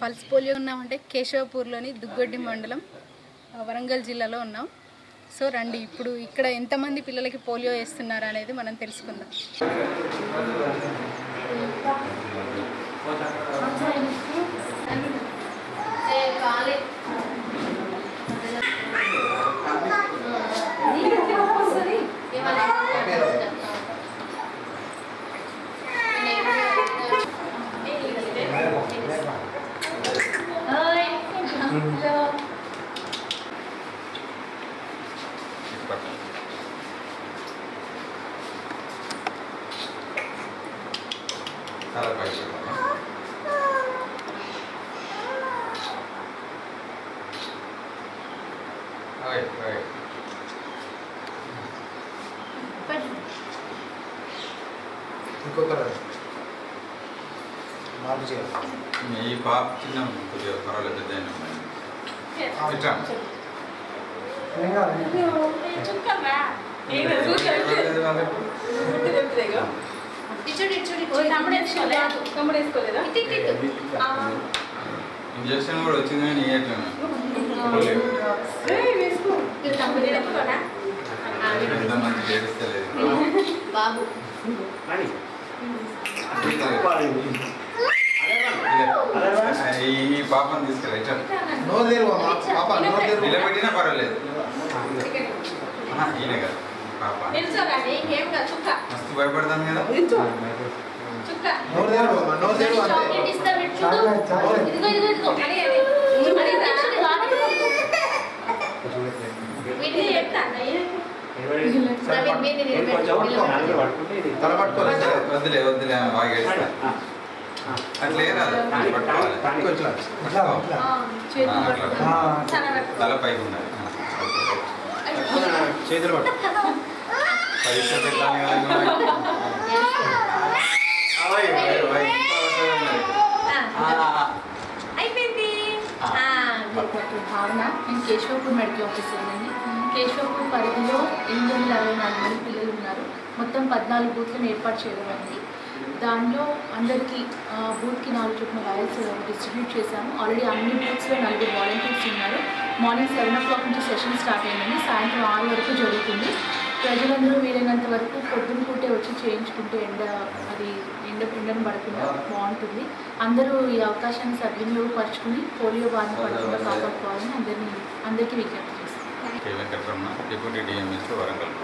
Pulse polio ఉన్నామంటే కేశవపూర్లోని దుగ్గొడ్డి మండలం ఆ, వరంగల్ జిల్లాలో ఉన్నాం సో రండి ఇప్పుడు ఇక్కడ ఎంతమంది పిల్లలకి పోలియో వేస్తున్నారు అనేది మనం తెలుసుకుందాం చాలా పైకి రైట్ రైట్ ఇంకొక మార్పు చేయాలి ఈ పాప చిన్న కొద్దిగా పర్వాలేదు పెద్ద అయిన అమ్మాయి. ఇట్లా ఏం కాదు పర్వాలేదు వాళ్ళకు. ఇంజక్షన్ కూడా వచ్చింది కానీ ఇవ్వట్లేదు ఎంత మంది ఏడుస్తలేదు బాబు ఈ ఈ పాపను తీసుకెళ్ళి ఇట్లా నో దేరు అమ్మా పాప నో దేరు నిలబెట్టినా పర్వాలేదు ఆహా, ఈయన కాదు పాప మస్తు భయపడతాను కదా నో దేరు అమ్మా నో దేరు అంతే తల పట్టుకోవాలి వద్దులే, వద్దులే వద్దులే ఆమె బాగా ఏడుస్తా అట్లే రాదు పట్టుకోవాలి పట్టుకో ఇట్లా ఇట్లా ఇట్లా ఆ, అట్లా. ఆ, తల పైకి ఉండాలి ఆ, చేతులు పట్టు పరీక్ష పెట్టాలి కదా ఓయ్, ఓయ్, ఓయ్. అయిపోయింది డాక్టర్ భావన నేను కేశవపూర్ మెడికల్ ఆఫీసర్ అండి కేశవపూర్ పరిధిలో ఎనిమిది వందల అరవై నాలుగు మంది పిల్లలు ఉన్నారు మొత్తం పద్నాలుగు బూత్లను ఏర్పాటు చేయడం అయింది దానిలో అందరికీ ఆ, బూత్కి నాలుగు చొప్పున వైల్స్ డిస్ట్రిబ్యూట్ చేశాము ఆల్రెడీ అన్ని బూత్స్లో నలుగురు వాలంటీర్స్ ఉన్నారు మార్నింగ్ సెవెన్ ఓ క్లాక్ నుంచి సెషన్ స్టార్ట్ అయిందండి సాయంత్రం ఆరు వరకు జరుగుతుంది ప్రజలందరూ వీలైనంత వరకు పొద్దున పూటే వచ్చి చేయించుకుంటే ఎండ అది ఎండ ఎండను పడకుండా బాగుంటుంది అందరూ ఈ అవకాశాన్ని సద్వినియోగపరచుకుని పోలియో బారిన పడకుండా కాపాడుకోవాలని అందరినీ అందరికీ విజ్ఞప్తి చేస్తాను K Venkataramana deputy DMS Warangal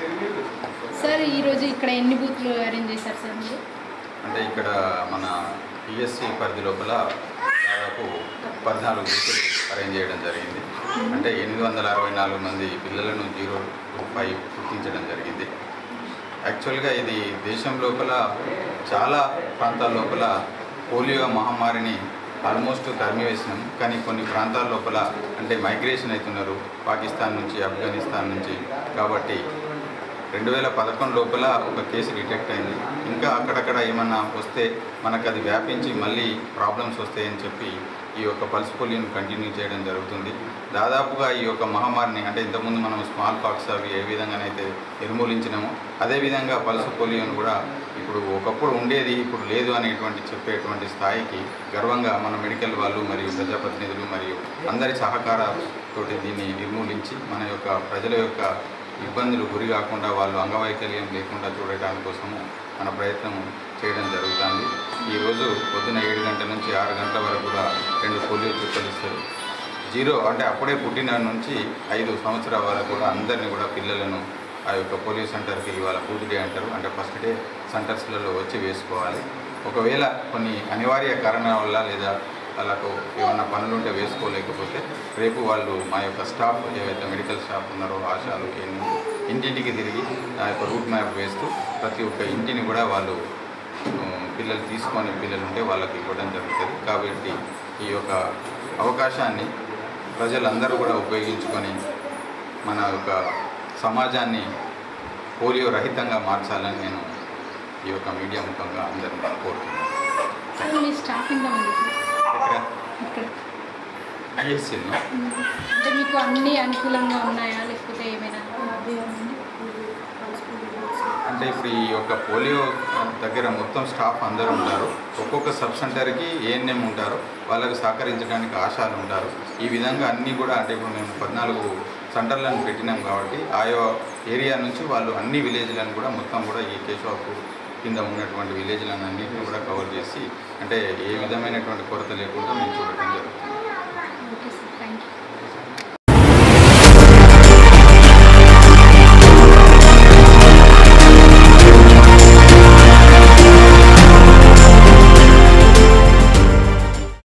sir ఈరోజు ఇక్కడ ఎన్ని బూత్లు అరేంజ్ చేశారు సార్ మీరు అంటే ఇక్కడ మన పిఎస్సి పరిధి లోపల దాదాపు పద్నాలుగు బూతులు అరేంజ్ చేయడం జరిగింది అంటే ఎనిమిది వందల అరవై నాలుగు మంది పిల్లలను జీరో టు ఫైవ్ గుర్తించడం జరిగింది యాక్చువల్గా ఇది దేశం లోపల చాలా ప్రాంతాల లోపల పోలియో మహమ్మారిని ఆల్మోస్ట్ తరిమివేసినాం కానీ కొన్ని ప్రాంతాల లోపల అంటే మైగ్రేషన్ అవుతున్నారు పాకిస్తాన్ నుంచి ఆఫ్ఘనిస్తాన్ నుంచి కాబట్టి రెండు వేల పదకొండు లోపల ఒక కేసు డిటెక్ట్ అయింది ఇంకా అక్కడక్కడ ఏమన్నా వస్తే మనకు అది వ్యాపించి మళ్ళీ ప్రాబ్లమ్స్ వస్తాయని చెప్పి ఈ యొక్క పల్స్ పోలియోని కంటిన్యూ చేయడం జరుగుతుంది దాదాపుగా ఈ యొక్క మహమ్మారిని అంటే ఇంతకుముందు మనం స్మాల్ పాక్స్ అవి ఏ విధంగానైతే నిర్మూలించినామో అదేవిధంగా పల్స్ పోలియోని కూడా ఇప్పుడు ఒకప్పుడు ఉండేది ఇప్పుడు లేదు అనేటువంటి చెప్పేటువంటి స్థాయికి గర్వంగా మన మెడికల్ వాళ్ళు మరియు ప్రజాప్రతినిధులు మరియు అందరి సహకారంతోటి దీన్ని నిర్మూలించి మన యొక్క ప్రజల యొక్క ఇబ్బందులు గురి కాకుండా వాళ్ళు అంగవైకల్యం లేకుండా చూడటానికి కోసము మన ప్రయత్నం చేయడం జరుగుతుంది ఈరోజు పొద్దున ఏడు గంటల నుంచి ఆరు గంటల వరకు కూడా రెండు పోలియో చుక్కలు ఇస్తారు జీరో అంటే అప్పుడే పుట్టిన నుంచి ఐదు సంవత్సరాల వరకు కూడా అందరినీ కూడా పిల్లలను ఆ యొక్క పోలియో సెంటర్కి ఇవాళ బూత్ డే అంటారు అంటే ఫస్ట్ డే సెంటర్స్లలో వచ్చి వేసుకోవాలి ఒకవేళ కొన్ని అనివార్య కారణాల వల్ల లేదా వాళ్ళకు ఏమైనా పనులు ఉంటే వేసుకోలేకపోతే రేపు వాళ్ళు మా యొక్క స్టాఫ్ ఏవైతే మెడికల్ స్టాఫ్ ఉన్నారో ఆశాలు ఎన్ని ఇంటింటికి తిరిగి ఆ యొక్క రూట్ మ్యాప్ వేస్తూ ప్రతి ఒక్క ఇంటిని కూడా వాళ్ళు ఉమ్, పిల్లలు తీసుకొని పిల్లలు ఉంటే వాళ్ళకి ఇవ్వడం జరుగుతుంది కాబట్టి ఈ యొక్క అవకాశాన్ని ప్రజలందరూ కూడా ఉపయోగించుకొని మన యొక్క సమాజాన్ని పోలియో రహితంగా మార్చాలని నేను ఈ యొక్క మీడియా ముఖంగా అందరిని కోరుతున్నాను సార్ మీ స్టాఫ్ ఎంతమంది సార్ ఇక్కడ ఇక్కడ ఐఎస్సీలో అంటే మీకు అన్ని అనుకూలంగా ఉన్నాయా లేకపోతే ఏమైనా అంటే ఇప్పుడు ఈ యొక్క పోలియో దగ్గర మొత్తం స్టాఫ్ అందరూ ఉంటారు ఒక్కొక్క సబ్ సెంటర్కి ఏఎన్ఎం ఉంటారు వాళ్ళకి సహకరించడానికి ఆశాలు ఉంటారు ఈ విధంగా అన్నీ కూడా అంటే ఇప్పుడు మేము పద్నాలుగు సెంటర్లను పెట్టినాం కాబట్టి ఆయా ఏరియా నుంచి వాళ్ళు అన్ని విలేజ్లను కూడా మొత్తం కూడా ఈ కేశవాపూర్ కింద ఉన్నటువంటి విలేజ్లను అన్నింటినీ కూడా కవర్ చేసి అంటే ఏ విధమైనటువంటి కొరత లేకుండా మేము చూడటం జరుగుతుంది